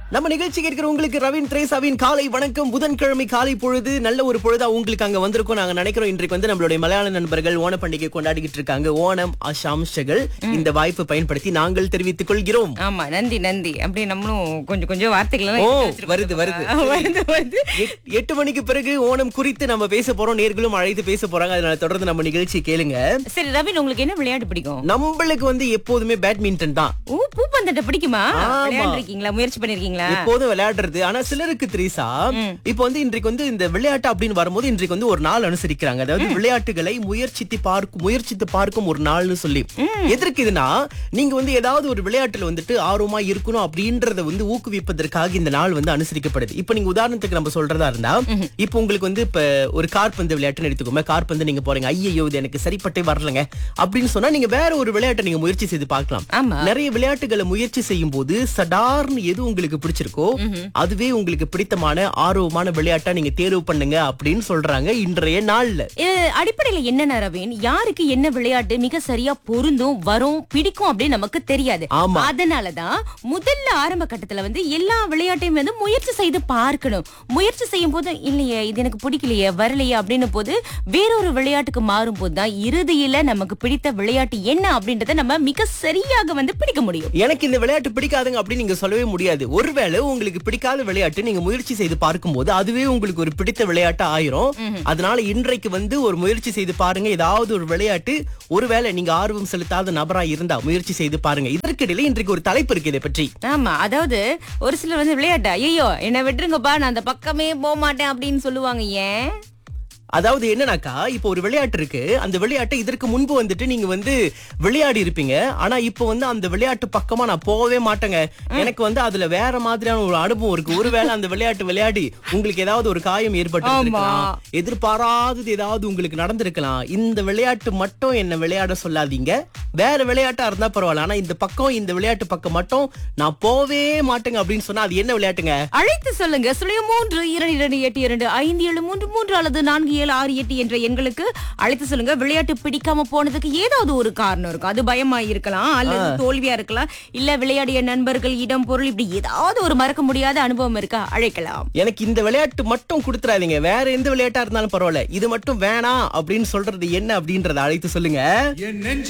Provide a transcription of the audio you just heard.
நம்ம நிகழ்ச்சி கேட்கிற உங்களுக்கு ரவீன் திரேசாவின் காலை வணக்கம் புதன்கிழமை காலை பொழுது நல்ல ஒரு பொழுதா உங்களுக்கு அங்க வந்திருக்கோம் நாங்க நினைக்கிறோம் இன்றைக்கு வந்து நம்மளுடைய மலையாள நண்பர்கள் ஓண பண்டிகை கொண்டாடிக்கிட்டு இருக்காங்க ஓணம் அஷாம்ஷகள் இந்த வாய்ப்பு பயன்படுத்தி நாங்கள் தெரிவித்துக் கொள்கிறோம் ஆமா நந்தி நந்தி அப்படியே நம்மளும் கொஞ்சம் கொஞ்சம் வார்த்தைகள் எல்லாம் ஓ எடுத்து வச்சிருக்கோம். வருது வருது ஆ, வருது வருது எட்- எட்டு மணிக்கு பிறகு ஓணம் குறித்து நம்ம பேச போறோம் நேர்களும் அழைத்து பேச போறாங்க அதனால தொடர்ந்து நம்ம நிகழ்ச்சி கேளுங்க சரி ரவின் உங்களுக்கு என்ன விளையாட்டு பிடிக்கும் நம்மளுக்கு வந்து எப்போதுமே பேட்மிண்டன் தான் ஓ பூப்பந்தட்ட பிடிக்குமா ஆமா. விளையாண்டுருக்கீங்களா முயற்சி பண்ணிருக்கீங்களா எப்போதும் விளையாடுறது ஆனா சிலருக்கு திரீசா இப்போ வந்து இன்றைக்கு வந்து இந்த விளையாட்டு அப்படின்னு வரும்போது இன்றைக்கு வந்து ஒரு நாள் அனுசரிக்கிறாங்க அதாவது விளையாட்டுகளை முயற்சித்து பார்க்கும் முயற்சித்து பார்க்கும் ஒரு நாள்னு சொல்லி எதற்கு இதுனா நீங்க வந்து ஏதாவது ஒரு விளையாட்டுல வந்துட்டு ஆர்வமா இருக்கணும் அப்படின்றத வந்து ஊக்குவிப்பதற்காக இந்த நாள் வந்து அனுசரிக்கப்படுது இப்போ நீங்க உதாரணத்துக்கு நம்ம சொல்றதா இருந்தா இப்போ உங்களுக்கு வந்து இப்ப ஒரு கார்பந்து விளையாட்டுன்னு எடுத்துக்கோங்க கார்பந்து நீங்க போறீங்க ஐயோ இது எனக்கு சரிப்பட்டே வரலங்க அப்படின்னு சொன்னா நீங்க வேற ஒரு விளையாட்டை நீங்க முயற்சி செய்து பார்க்கலாம் ஆமா நிறைய விளையாட்டுகளை முயற்சி செய்யும் போது சடார்னு எது உங்களுக்கு பிடிச்சிருக்கோ அதுவே உங்களுக்கு பிடித்தமான ஆர்வமான விளையாட்டா நீங்க தேர்வு பண்ணுங்க அப்படின்னு சொல்றாங்க இன்றைய நாள்ல இது அடிப்படையில என்ன ரவீன் யாருக்கு என்ன விளையாட்டு மிக சரியா பொருந்தும் வரும் பிடிக்கும் அப்படின்னு நமக்கு தெரியாது ஆமா. அதனாலதான் முதல்ல ஆரம்ப கட்டத்துல வந்து எல்லா விளையாட்டையும் வந்து முயற்சி செய்து பார்க்கணும் முயற்சி செய்யும் போது இல்லையே இது எனக்கு பிடிக்கலையே வரலையே அப்படின்னு போது வேறொரு விளையாட்டுக்கு மாறும் போதுதான் இறுதியில நமக்கு பிடித்த விளையாட்டு என்ன அப்படின்றத நம்ம மிக சரியாக வந்து பிடிக்க முடியும் எனக்கு இந்த விளையாட்டு பிடிக்காதுங்க அப்படின்னு நீங்க சொல்லவே முடியாது ஒருவேளை உங்களுக்கு பிடிக்காத விளையாட்டு நீங்க முயற்சி செய்து பார்க்கும்போது அதுவே உங்களுக்கு ஒரு பிடித்த விளையாட்டு ஆயிரும் அதனால இன்றைக்கு வந்து ஒரு முயற்சி செய்து பாருங்க ஏதாவது ஒரு விளையாட்டு ஒருவேளை நீங்க ஆர்வம் செலுத்தாத நபரா இருந்தா முயற்சி செய்து பாருங்க இதற்கிடையில இன்றைக்கு ஒரு தலைப்பு இருக்கு இதை பற்றி ஆமா அதாவது ஒரு சிலர் வந்து விளையாட்டு ஐயோ என்ன விட்டுருங்கப்பா நான் அந்த பக்கமே போக மாட்டேன் அப்படின்னு சொல்லுவாங்க ஏன் அதாவது என்னன்னாக்கா இப்போ ஒரு விளையாட்டு இருக்கு அந்த விளையாட்டை இதற்கு முன்பு வந்துட்டு நீங்க வந்து விளையாடி இருப்பீங்க ஆனா இப்போ வந்து அந்த விளையாட்டு பக்கமா நான் போகவே மாட்டேங்க எனக்கு வந்து அதுல வேற மாதிரியான ஒரு அனுபவம் இருக்கு ஒருவேளை அந்த விளையாட்டு விளையாடி உங்களுக்கு ஏதாவது ஒரு காயம் ஏற்பட்டு இருக்கலாம் எதிர்பாராதது ஏதாவது உங்களுக்கு நடந்திருக்கலாம் இந்த விளையாட்டு மட்டும் என்ன விளையாட சொல்லாதீங்க வேற விளையாட்டா இருந்தா பரவாயில்ல ஆனா இந்த பக்கம் இந்த விளையாட்டு பக்கம் மட்டும் நான் போவே மாட்டேங்க அப்படின்னு சொன்னா அது என்ன விளையாட்டுங்க அழைத்து சொல்லுங்க சுழிய மூன்று இரண்டு இரண்டு எட்டு இரண்டு ஐந்து ஏழு மூன்று மூன்று அல்லது நான்கு ஏழு ஆறு எட்டு என்ற எண்களுக்கு அழைத்து சொல்லுங்க விளையாட்டு பிடிக்காம போனதுக்கு ஏதாவது ஒரு காரணம் இருக்கும் அது பயமா இருக்கலாம் அல்லது தோல்வியா இருக்கலாம் இல்ல விளையாடிய நண்பர்கள் இடம் பொருள் இப்படி ஏதாவது ஒரு மறக்க முடியாத அனுபவம் இருக்கா அழைக்கலாம் எனக்கு இந்த விளையாட்டு மட்டும் கொடுத்துறாதீங்க வேற எந்த விளையாட்டா இருந்தாலும் பரவாயில்ல இது மட்டும் வேணாம் அப்படின்னு சொல்றது என்ன அப்படின்றத அழைத்து சொல்லுங்க